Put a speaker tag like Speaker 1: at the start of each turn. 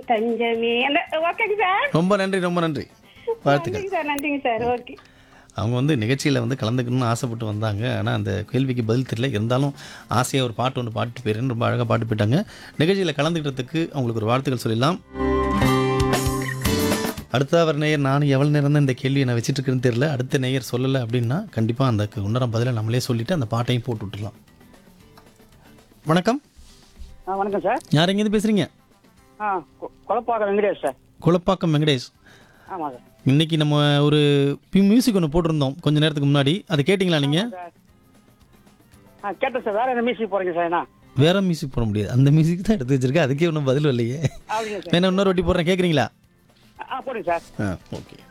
Speaker 1: தஞ்சமே அந்த ஓகேங்க சார்
Speaker 2: ரொம்ப நன்றி ரொம்ப நன்றி வாழ்த்துக்கள்
Speaker 1: நன்றிங்க சார் நன்றிங்க சார் ஓகே
Speaker 2: அவங்க வந்து நிகழ்ச்சியில் வந்து கலந்துக்கணும்னு ஆசைப்பட்டு வந்தாங்க ஆனால் அந்த கேள்விக்கு பதில் தெரியல இருந்தாலும் ஆசையாக ஒரு பாட்டு ஒன்று பாட்டு போயிருன்னு ரொம்ப அழகாக பாட்டு போயிட்டாங்க நிகழ்ச்சியில் கலந்துக்கிட்டதுக்கு அவங்களுக்கு ஒரு வாழ்த்துக்கள் சொல்லிடலாம் அடுத்த அவர் நேயர் நான் எவ்வளோ நேரம் தான் இந்த கேள்வியை நான் வச்சுட்டு இருக்கேன்னு தெரியல அடுத்த நேயர் சொல்லலை அப்படின்னா கண்டிப்பாக அந்த உன்னரம் பதிலை நம்மளே சொல்லிவிட்டு அந்த பாட்டையும் போட்டு விட்டுலாம் வணக்கம்
Speaker 3: ஆ வணக்கம் சார்
Speaker 2: யார் எங்கேருந்து பேசுகிறீங்க
Speaker 3: ஆ கொ- கொலப்பாக்கம் வெங்கடேஷ் சார்
Speaker 2: குளப்பாக்கம் வெங்கடேஷ்
Speaker 3: ஆமாம் சார்
Speaker 2: இன்னைக்கு நம்ம ஒரு மியூசிக் ஒன்று போட்டிருந்தோம் கொஞ்ச நேரத்துக்கு முன்னாடி அதை கேட்டிங்களா நீங்கள்
Speaker 3: சார் ஆ கேட்டேன் சார் வேற என்ன மியூசிக் போகிறீங்க சார் என்ன
Speaker 2: வேற மியூசிக் போட முடியாது அந்த மியூசிக் தான் எடுத்து வச்சிருக்கேன் அதுக்கே ஒன்றும் பதில் இல்லையே
Speaker 3: அப்படிங்க சார்
Speaker 2: வேணா இன்னொரு வாட்டி போடுறேன் கேட்குறீங்களா
Speaker 3: ஆ போடுங்க சார்
Speaker 2: ஆ ஓகே